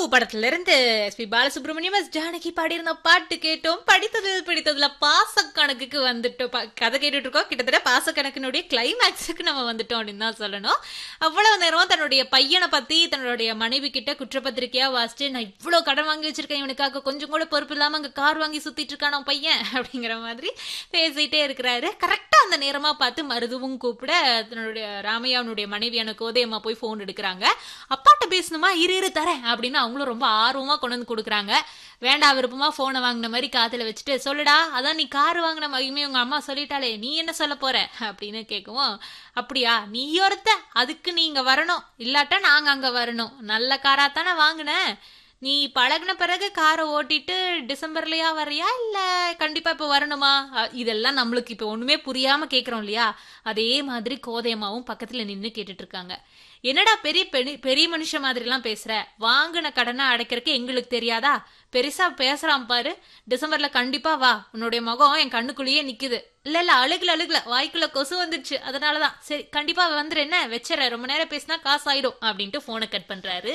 படத்துல இருந்து SP Balasubrahmanyam S Janaki பாடியிருந்த பாட்டு கேட்டோம் படித்தது பிடித்ததுல பாசக்கணக்குக்கு வந்துட்டோம் ப- கதை கேட்டுட்டு இருக்கோம் கிட்டத்தட்ட பாசக்கணக்கினுடைய கிளைமேக்ஸுக்கு நம்ம வந்துட்டோம் அப்படின்னு தான் சொல்லணும் அவ்வளவு நேரம் தன்னுடைய பையனை பத்தி தன்னுடைய மனைவி கிட்ட குற்றப்பத்திரிக்கையா வாசிச்சு நான் இவ்வளவு கடன் வாங்கி வச்சிருக்கேன் இவனுக்காக கொஞ்சம் கூட பொறுப்பு இல்லாம அங்க கார் வாங்கி சுத்திட்டு இருக்கான பையன் அப்படிங்கிற மாதிரி பேசிட்டே இருக்கிறாரு கரெக்டா அந்த நேரமா பார்த்து மருதுவும் கூப்பிட தன்னுடைய ராமையாவுடைய மனைவியான கோதையம்மா போய் ஃபோன் எடுக்கிறாங்க அப்பாட்ட பேசணுமா இரு இரு தரேன் அப்படின்னு அவங்களும் ரொம்ப ஆர்வமா கொண்டு வந்து கொடுக்குறாங்க வேண்டாம் விருப்பமா போனை வாங்கின மாதிரி காதுல வச்சுட்டு சொல்லுடா அதான் நீ கார் வாங்கின மகிமே உங்க அம்மா சொல்லிட்டாளே நீ என்ன சொல்ல போற அப்படின்னு கேட்கவும் அப்படியா நீ ஒருத்த அதுக்கு நீங்க வரணும் இல்லாட்டா நாங்க அங்க வரணும் நல்ல காரா தானே வாங்கினேன் நீ பழகுன பிறகு காரை ஓட்டிட்டு டிசம்பர்லயா வர்றியா இல்ல கண்டிப்பா இப்ப வரணுமா அ, இதெல்லாம் நம்மளுக்கு இப்ப ஒண்ணுமே புரியாம கேக்குறோம் இல்லையா அதே மாதிரி கோதையம்மாவும் பக்கத்துல நின்னு கேட்டுட்டு இருக்காங்க என்னடா பெரிய பெணி- பெரிய மனுஷன் மாதிரி எல்லாம் பேசுற வாங்கின கடனை அடைக்கிறதுக்கு எங்களுக்கு தெரியாதா பெருசா பேசுறான் பாரு டிசம்பர்ல கண்டிப்பா வா உன்னுடைய முகம் என் கண்ணுக்குள்ளேயே நிக்குது இல்ல இல்ல அழுகுல அழுகுல வாய்க்குள்ள கொசு வந்துடுச்சு அதனாலதான் சரி கண்டிப்பா வந்துரு என்ன வச்சுற ரொம்ப நேரம் பேசினா காசு ஆயிடும் அப்படின்ட்டு போனை கட் பண்றாரு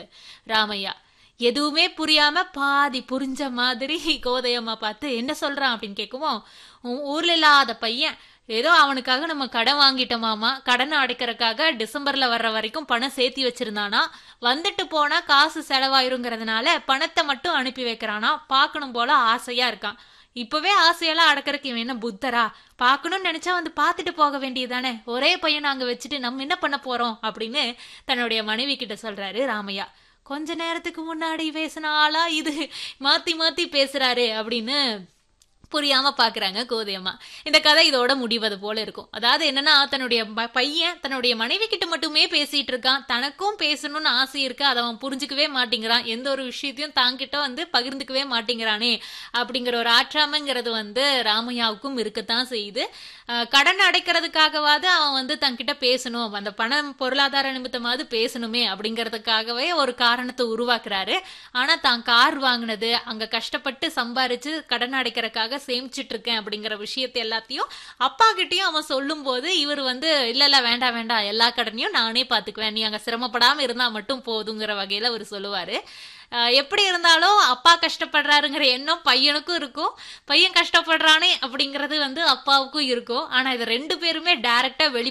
ராமையா எதுவுமே புரியாம பாதி புரிஞ்ச மாதிரி கோதையம்மா பார்த்து என்ன சொல்றான் அப்படின்னு கேட்கவும் உன் ஊர்ல இல்லாத பையன் ஏதோ அவனுக்காக நம்ம கடன் வாங்கிட்டோமாமா கடனை அடைக்கிறதுக்காக டிசம்பர்ல வர்ற வரைக்கும் பணம் சேர்த்தி வச்சிருந்தானா வந்துட்டு போனா காசு செலவாயிருங்கிறதுனால பணத்தை மட்டும் அனுப்பி வைக்கிறானா பார்க்கணும் போல ஆசையா இருக்கான் இப்பவே ஆசையெல்லாம் அடக்கறதுக்கு இவன் என்ன புத்தரா பார்க்கணும்னு நினைச்சா வந்து பார்த்துட்டு போக வேண்டியதானே ஒரே பையன் அங்க வச்சுட்டு நம்ம என்ன பண்ண போறோம் அப்படின்னு தன்னுடைய மனைவி கிட்ட சொல்றாரு ராமையா கொஞ்ச நேரத்துக்கு முன்னாடி பேசின ஆளா இது மாத்தி மாத்தி பேசுறாரு அப்படின்னு புரியாம பாக்குறாங்க கோதையம்மா இந்த கதை இதோட முடிவது போல இருக்கும் அதாவது என்னன்னா தன்னுடைய ப- பையன் தன்னுடைய மனைவி கிட்ட மட்டுமே பேசிட்டு இருக்கான் தனக்கும் பேசணும்னு ஆசை இருக்கு அதை அவன் புரிஞ்சுக்கவே மாட்டேங்கிறான் எந்த ஒரு விஷயத்தையும் தாங்கிட்ட வந்து பகிர்ந்துக்கவே மாட்டேங்கிறானே அப்படிங்கிற ஒரு ஆற்றாமைங்கிறது வந்து ராமையாவுக்கும் இருக்கத்தான் செய்யுது அஹ் கடன் அடைக்கிறதுக்காகவாது அவன் வந்து தன்கிட்ட பேசணும் அந்த பணம் பொருளாதார நிமித்தமாவது பேசணுமே அப்படிங்கிறதுக்காகவே ஒரு காரணத்தை உருவாக்குறாரு ஆனா தான் கார் வாங்கினது அங்க கஷ்டப்பட்டு சம்பாரிச்சு கடன் அடைக்கிறதுக்காக சேமிச்சிட்டு இருக்கேன் அப்படிங்கிற விஷயத்தை எல்லாத்தையும் அப்பா கிட்டயும் அவன் சொல்லும் போது இவர் வந்து இல்ல இல்ல வேண்டாம் வேண்டாம் எல்லா கடனையும் நானே பாத்துக்குவேன் நீ அங்க சிரமப்படாம இருந்தா மட்டும் போதுங்கிற வகையில அவர் சொல்லுவாரு அஹ் எப்படி இருந்தாலும் அப்பா கஷ்டப்படுறாருங்கிற எண்ணம் பையனுக்கும் இருக்கும் பையன் கஷ்டப்படுறானே அப்படிங்கிறது வந்து அப்பாவுக்கும் இருக்கும் ஆனா இது ரெண்டு பேருமே டைரக்டா வெளி